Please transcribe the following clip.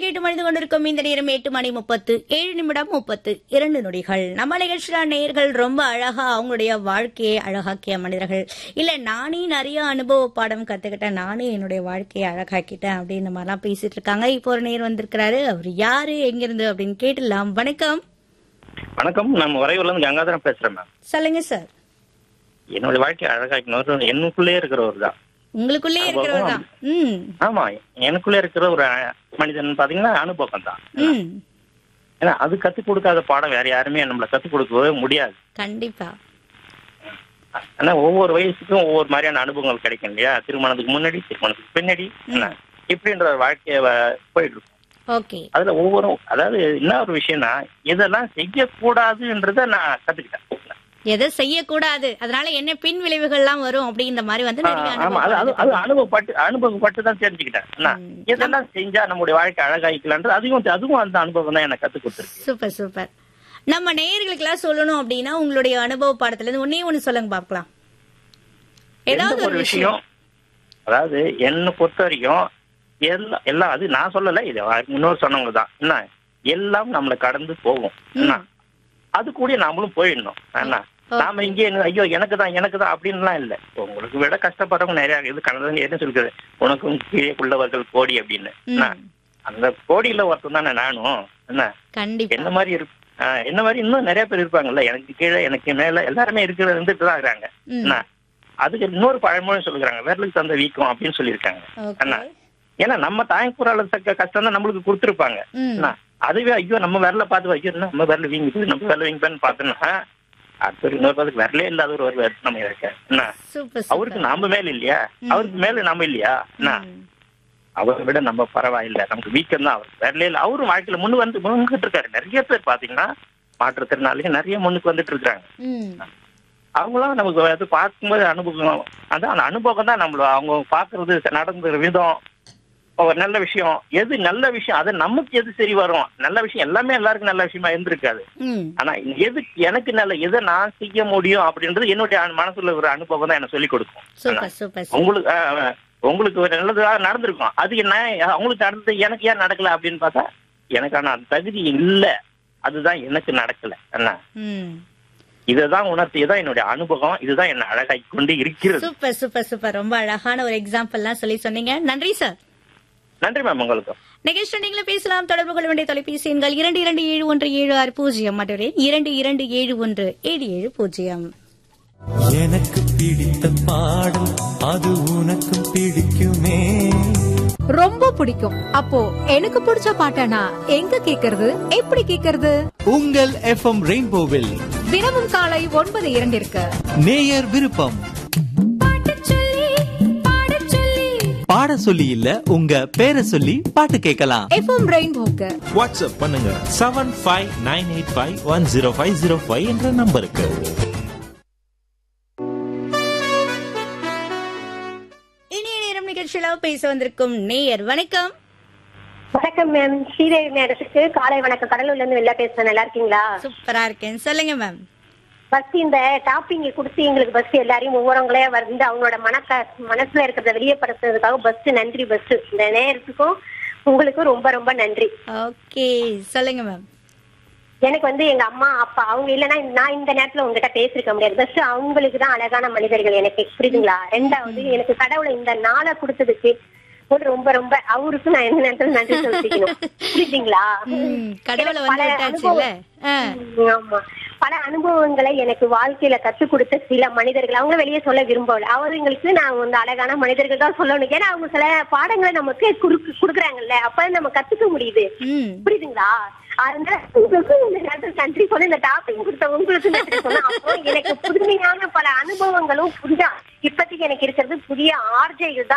கேட்டு மணிந்து கொண்டிருக்கும் இந்த நேரம் எட்டு மணி முப்பத்து ஏழு நிமிடம் முப்பத்து இரண்டு நொடிகள் நம்ம நிகழ்ச்சியில நேயர்கள் ரொம்ப அழகா அவங்களுடைய வாழ்க்கையை அழகாக்கிய மனிதர்கள் இல்ல நானே நிறைய அனுபவ பாடம் கத்துக்கிட்டேன் நானே என்னுடைய வாழ்க்கையை அழகாக்கிட்டேன் அப்படின்னு மாதிரிலாம் பேசிட்டு இருக்காங்க இப்போ ஒரு நேர் வந்திருக்கிறாரு அவர் யாரு எங்கிருந்து அப்படின்னு கேட்டுலாம் வணக்கம் வணக்கம் நான் உறையூர்ல இருந்து கங்காதரன் பேசுறேன் மேம் சொல்லுங்க சார் என்னோட வாழ்க்கையை அழகாக்கினவர் என்னுக்குள்ளே இருக்கிறவர் தான் உங்களுக்குள்ளே இருக்கிறவர் தான் ம் ஆமா எனக்குள்ளே இருக்கிற ஒரு அஹ், மனிதன் பாத்தீங்கன்னா அனுபவம் தான் ம் ஏன்னா அது கத்துக் கொடுக்காத பாடம் வேற யாருமே நம்மள கத்துக் கொடுக்கவே முடியாது கண்டிப்பா ஆனா ஒவ்வொரு வயசுக்கும் ஒவ்வொரு மாதிரியான அனுபவங்கள் கிடைக்கும் இல்லையா திருமணத்துக்கு முன்னாடி திருமணத்துக்கு பின்னாடி என்ன இப்படின்ற ஒரு வாழ்க்கைய வ- போயிட்டு இருக்கும் ஓகே அதுல ஒவ்வொரு அதாவது என்ன ஒரு விஷயம்னா இதெல்லாம் செய்யக்கூடாதுன்றத நான் கத்துக்கிட்டேன் எதை செய்யக்கூடாது அதனால என்ன பின் விளைவுகள்லாம் வரும் அப்படிங்கிற மாதிரி வந்து நிறைய ஆ, ஆமா அது அது அது அனுபவம் அனுபவப்பட்டு அனுபவப்பட்டு தான் தெரிஞ்சுக்கிட்டேன் என்ன, ம். இதெல்லாம் செஞ்சா நம்முடைய வாழ்க்கை அழகாயிக்கலான்றது அதுவும் அதுவும் அந்த அனுபவம் தான் எனக்கு கத்து கொடுத்துருக்கு சூப்பர் சூப்பர் நம்ம நேயர்களுக்கெல்லாம் சொல்லணும் அப்படின்னா உங்களுடைய அனுபவ பாடத்துல இருந்து ஒன்னே ஒண்ணு சொல்லுங்க பாக்கலாம் ஏதாவது எந்த ஒரு விஷயம் அதாவது என்னை பொறுத்த வரைக்கும் எல்லாம் எல்லாம் அது நான் சொல்லல இது முன்னோர் சொன்னவங்க தான் என்ன எல்லாம் நம்மளை கடந்து போகும் என்ன அது கூட நாமளும் போயிடணும் என்ன நாம இங்கே ஐயோ எனக்கு தான் எனக்கு தான் அப்படின்லாம் இல்ல உங்களுக்கு விட கஷ்டப்படுறவங்க நிறைய இது கணவன் என்ன சொல்றது உனக்கும் கீழே உள்ளவர்கள் கோடி அப்படின்னு என்ன? ம், அந்த கோடியில ஒருத்தன் தானே நானும் என்ன கண்டிப்பா என்ன மாதிரி இரு ஆஹ் என்ன மாதிரி இன்னும் நிறைய பேர் இருப்பாங்கல்ல எனக்கு கீழே எனக்கு மேல எல்லாருமே இருக்கிற இருந்துட்டு தான் இருக்கிறாங்க ம், என்ன அதுக்கு இன்னொரு பழமொழி சொல்லுறாங்க விரலுக்கு தந்த வீக்கம் அப்படின்னு சொல்லியிருக்காங்க ஓகே. என்ன ஏன்னா நம்ம தாய்ப்புறால தக்க கஷ்டம் தான் நம்மளுக்கு கொடுத்துருப்பாங்க ம், என்ன அதுவே ஐயோ நம்ம விரல பார்த்து வைக்கிறோம் என்ன, நம்ம விரல வீங்குது நம்ம விரல வீங்குதுன்னு பார்த்தோம்னா அடுத்த இன்னொரு பார்த்து விரலே இல்லாத ஒரு ஒரு நம்ம இருக்க என்ன சூப்பர் அவருக்கு சூப்பர் நாம மேல இல்லையா அவருக்கு மேல நம்ம இல்லையா என்ன ம், அவரை விட நம்ம பரவாயில்ல நமக்கு வீக்கம் தான் அவர் விரலே இல்லை அவரும் வாழ்க்கையில முன்னு வந்து முன்னுக்கிட்டு இருக்காரு நிறைய பேர் பாத்தீங்கன்னா மாற்றுத்திறனாளிகள் நிறைய முன்னுக்கு வந்துட்டு இருக்காங்க ம், அவங்களாம் நமக்கு அது பார்க்கும்போது அனுபவம் அதான் அந்த அனுபவம் தான் நம்மள அவங்க பாக்குறது நடந்துற விதம் ஒரு நல்ல விஷயம் எது நல்ல விஷயம் அது நமக்கு எது சரி வரும் நல்ல விஷயம் எல்லாமே எல்லாருக்கும் நல்ல விஷயமா இருந்திருக்காது ம், ஆனா எது எனக்கு நல்ல எதை நான் செய்ய முடியும் அப்படின்றது என்னுடைய அனு- மனசுல ஒரு அனுபவம் தான் எனக்கு சொல்லி கொடுக்கும் சூப்பர் சூப்பர் சூப்பர். உங்களுக்கு ஆஹ், ஆஹ், உங்களுக்கு ஒரு நல்லதாக நடந்திருக்கும் அது என்ன அவங்களுக்கு நடந்தது எனக்கு ஏன் நடக்கல அப்படின்னு பார்த்தா எனக்கான அந்த தகுதி இல்ல அதுதான் எனக்கு நடக்கல என்ன ம், இதுதான் உணர்த்தியதான் என்னுடைய அனுபவம் இதுதான் என்ன அழகாய் கொண்டு இருக்கிறது சூப்பர் சூப்பர் சூப்பர் ரொம்ப அழகான ஒரு எக்ஸாம்பிள்லாம் சொல்லி சொன்னீங்க நன்றி சார் நன்றி மேம் உங்களுக்கு நிகழ்ச்சி நீங்களும் பேசலாம் தொடர்பு கொள்ள வேண்டிய தொலைபேசி எண்கள் இரண்டு இரண்டு ஏழு ஒன்று ஏழு ஆறு பூஜ்ஜியம் மற்றும் இரண்டு இரண்டு ஏழு ஒன்று ஏழு ஏழு பூஜ்ஜியம் எனக்கு பிடித்த பாடல் அது உனக்கும் பிடிக்குமே ரொம்ப பிடிக்கும் அப்போ எனக்கு பிடிச்ச பாட்டனா எங்க கேக்குறது எப்படி கேக்குறது உங்கள் எஃப்எம் ரெயின்போவில் தினமும் காலை ஒன்பது இரண்டிற்கு நேயர் விருப்பம் பாடச் சொல்லி, பாடச் சொல்லி. பாட சொல்லி இல்ல உங்க பேரை சொல்லி பாட்டு கேட்கலாம் எஃப்எம் ரெயின்போக்கு வாட்ஸ்அப் பண்ணுங்க seven five nine eight five one zero five zero five என்ற நம்பருக்கு இனிய நேரம் நிகழ்ச்சியில பேச வந்திருக்கும் நேயர் வணக்கம் வணக்கம் மேம் ஸ்ரீதேவி மேடத்துக்கு காலை வணக்கம் கடலூர்ல இருந்து வெளில பேசுறேன் நல்லா இருக்கீங்களா சூப்பரா இருக்கேன் சொல்லுங்க மேம் பஸ் இந்த டாப்பிங் கொடுத்து எங்களுக்கு பஸ் எல்லாரையும் ஒவ்வொருவங்களே வந்து அவங்களோட மனக்க மனசுல இருக்கிறத வெளியப்படுத்துறதுக்காக பஸ் நன்றி பஸ் இந்த நேரத்துக்கும் உங்களுக்கும் ரொம்ப ரொம்ப நன்றி ஓகே சொல்லுங்க மேம் எனக்கு வந்து எங்க அம்மா அப்பா அவங்க இல்லைன்னா நான் இந்த நேரத்துல உங்ககிட்ட பேசிருக்க முடியாது பஸ் அவங்களுக்கு தான் அழகான மனிதர்கள் எனக்கு புரியுதுங்களா ரெண்டாவது எனக்கு கடவுளை இந்த நாளை கொடுத்ததுக்கு ஒரு ரொம்ப ரொம்ப அவருக்கு நான் எந்த நேரத்துல நன்றி சொல்லிக்கணும் புரியுதுங்களா ம், கடவுளை எனக்கு வந்து பல விட்டாச்சுல்ல ஆ, உம் ஆமா பல அனுபவங்களை எனக்கு வாழ்க்கையில கற்றுக் கொடுத்த சில மனிதர்கள் அவங்க வெளியே சொல்ல விரும்பல அவங்களுக்கு நான் வந்து அழகான மனிதர்கள் தான் சொல்லணும் ஏன்னா அவங்க சில பாடங்களை நமக்கு குடுக்கு- குடுக்குறாங்கல்ல அப்ப நம்ம கத்துக்க முடியுது ம் புரியுதுங்களா அதனால உங்களுக்கு இந்த நேரத்தில் நன்றி சொன்ன இந்த டாபிக் கொடுத்த உங்களுக்கு நன்றி சொன்ன அப்போ எனக்கு புதுமையான பல அனுபவங்களும் புதிய இப்போதைக்கு எனக்கு இருக்கிறது புதிய ஆர்ஜைகள் தான்